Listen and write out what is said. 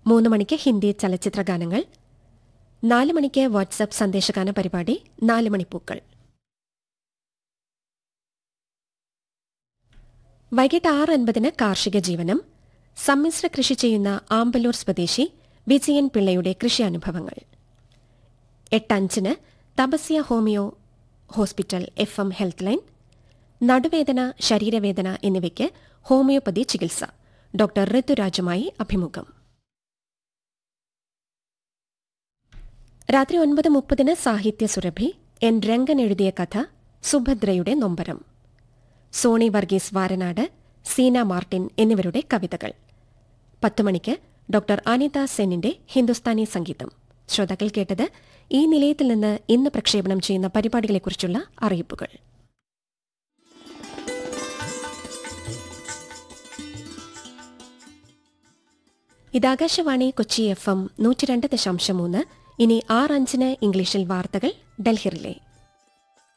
മൂന്ന് മണിക്ക് ഹിന്ദി ചലച്ചിത്ര ഗാനങ്ങൾ നാല് മണിക്ക് വാട്സപ്പ് സന്ദേശഗാന പരിപാടി നാല് മണിപ്പൂക്കൾ വൈകിട്ട് ആറ് അൻപതിന് കാർഷിക ജീവനം സമ്മിശ്ര കൃഷി ചെയ്യുന്ന ആമ്പല്ലൂർ സ്വദേശി വിജയൻ പിള്ളയുടെ കൃഷി അനുഭവങ്ങൾ എട്ടഞ്ചിന് Tapasya homeo hospital F M health line നടുവേദന ശരീരവേദന എന്നിവയ്ക്ക് ഹോമിയോപ്പതി ചികിത്സ ഡോക്ടർ ഋതുരാജുമായി അഭിമുഖം രാത്രി ഒൻപത് മുപ്പതിന് സാഹിത്യ സുരഭി എൻ രംഗൻ എഴുതിയ കഥ സുഭദ്രയുടെ നൊമ്പരം സോണി വർഗീസ് വാരനാട് സീന മാർട്ടിൻ എന്നിവരുടെ കവിതകൾ പത്ത് മണിക്ക് ഡോക്ടർ അനിത സെന്നിന്റെ ഹിന്ദുസ്ഥാനി സംഗീതം ശ്രോതാക്കൾ കേട്ടത് ഈ നിലയത്തിൽ നിന്ന് ഇന്ന് പ്രക്ഷേപണം ചെയ്യുന്ന പരിപാടികളെക്കുറിച്ചുള്ള അറിയിപ്പുകൾ ഇത് ആകാശവാണി കൊച്ചി എഫ് എം നൂറ്റി രണ്ട് ദശാംശം മൂന്ന് ഇനി ആറ് അഞ്ചിന് ഇംഗ്ലീഷിൽ വാർത്തകൾ ഡൽഹിറിലെ